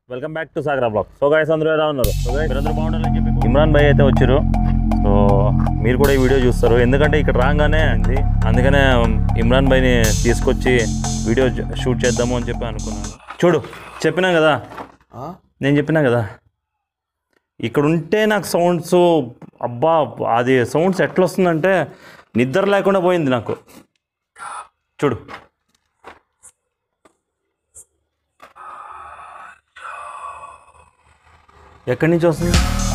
welcome back to Sagara blog so guys అందరూ ఎలా ఉన్నారు మీరందరూ బాగుండాలని చెప్పి ఇమ్రాన్ భాయ్ అయితే వచ్చారు సో మీరు కూడా ఈ వీడియో చూస్తారు ఎందుకంటే ఇక్కడ రాగానే ఉంది అందుకనే ఇమ్రాన్ భాయ్ని తీసుకొచ్చి వీడియో జ- షూట్ చేద్దాము అని చెప్పి అనుకున్నాను చూడు చెప్పినా కదా నేను చెప్పినా కదా ఇక్కడ ఉంటే నాకు సౌండ్స్ అబ్బా అది సౌండ్స్ ఎట్లా వస్తుందంటే నిద్ర లేకుండా పోయింది నాకు చూడు ఎక్కడి నుంచి వస్తుంది